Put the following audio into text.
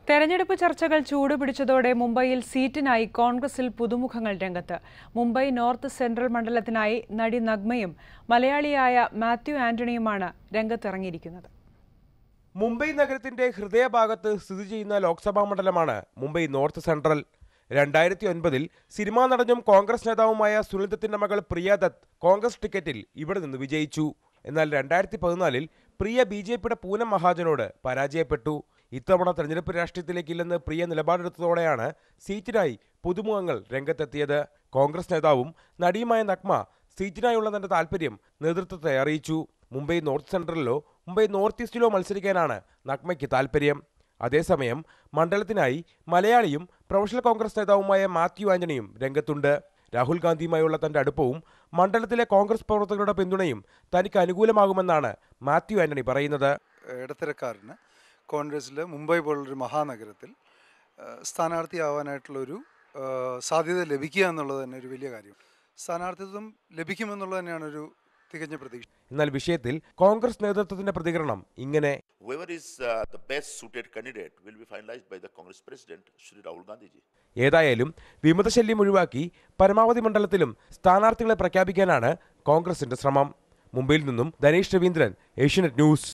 തെരഞ്ഞെടുപ്പ് ചർച്ചകൾ ചൂടുപിടിച്ചതോടെ മുംബൈയിൽ സീറ്റിനായി കോൺഗ്രസിൽ പുതുമുഖങ്ങൾ രംഗത്ത് മുംബൈ നോർത്ത് സെൻട്രൽ മണ്ഡലത്തിനായി നടി നഗ്മയും മലയാളിയായ മാത്യു ആന്റണിയുമാണ് രംഗത്തിറങ്ങിയിരിക്കുന്നത് മുംബൈ നഗരത്തിന്റെ ഹൃദയഭാഗത്ത് സ്ഥിതി ചെയ്യുന്ന ലോക്സഭാ മണ്ഡലമാണ് മുംബൈ നോർത്ത് സെൻട്രൽ രണ്ടായിരത്തി ഒൻപതിൽ സിനിമാ നടനും കോൺഗ്രസ് നേതാവുമായ സുനിൽ ദത്തിന്റെ മകൾ പ്രിയ ദത്ത് കോൺഗ്രസ് ടിക്കറ്റിൽ ഇവിടെ നിന്ന് വിജയിച്ചു എന്നാൽ രണ്ടായിരത്തി പതിനാലിൽ പ്രിയ ബി ജെ പിയുടെ പൂനം മഹാജനോട് പരാജയപ്പെട്ടു ഇത്തവണ തെരഞ്ഞെടുപ്പ് രാഷ്ട്രീയത്തിലേക്കില്ലെന്ന് പ്രിയ നിലപാടെടുത്തതോടെയാണ് സീറ്റിനായി പുതുമുഖങ്ങൾ രംഗത്തെത്തിയത് കോൺഗ്രസ് നേതാവും നടിയുമായ നഗ്മ സീറ്റിനായുള്ള തന്റെ താൽപര്യം നേതൃത്വത്തെ അറിയിച്ചു മുംബൈ നോർത്ത് സെൻട്രലിലോ മുംബൈ നോർത്ത് ഈസ്റ്റിലോ മത്സരിക്കാനാണ് നഗ്മയ്ക്ക് താൽപര്യം അതേസമയം മണ്ഡലത്തിനായി മലയാളിയും പ്രൊഫഷണൽ കോൺഗ്രസ് നേതാവുമായ മാത്യു ആന്റണിയും രംഗത്തുണ്ട് രാഹുൽ ഗാന്ധിയുമായുള്ള തന്റെ അടുപ്പവും മണ്ഡലത്തിലെ കോൺഗ്രസ് പ്രവർത്തകരുടെ പിന്തുണയും തനിക്ക് അനുകൂലമാകുമെന്നാണ് മാത്യു ആന്റണി പറയുന്നത് ഇടത്തരക്കാരന് കോൺഗ്രസ്സിൽ മുംബൈ പോലുള്ളൊരു മഹാനഗരത്തിൽ ആ, സ്ഥാനാർത്ഥിയാവാനായിട്ടുള്ളൊരു ആ, സാധ്യത ലഭിക്കുക എന്നുള്ളത് തന്നെ ഒരു വലിയ കാര്യം സ്ഥാനാർത്ഥിത്വം ലഭിക്കുമെന്നുള്ളത് തന്നെയാണ് ഒരു തികഞ്ഞ പ്രതീക്ഷ എന്നാൽ വിഷയത്തിൽ കോൺഗ്രസ് നേതൃത്വത്തിന്റെ പ്രതികരണം ഇങ്ങനെ Whoever is uh, the best suited candidate will be finalized by the Congress President, Shri Rahul Gandhi ji. ഏതായാലും വിമതശല്യം ഒഴിവാക്കി പരമാവധി മണ്ഡലത്തിലും സ്ഥാനാർത്ഥികളെ പ്രഖ്യാപിക്കാനാണ് കോൺഗ്രസിന്റെ ശ്രമം മുംബൈയിൽ നിന്നും ധനേഷ് രവീന്ദ്രൻ ഏഷ്യനെറ്റ് ന്യൂസ്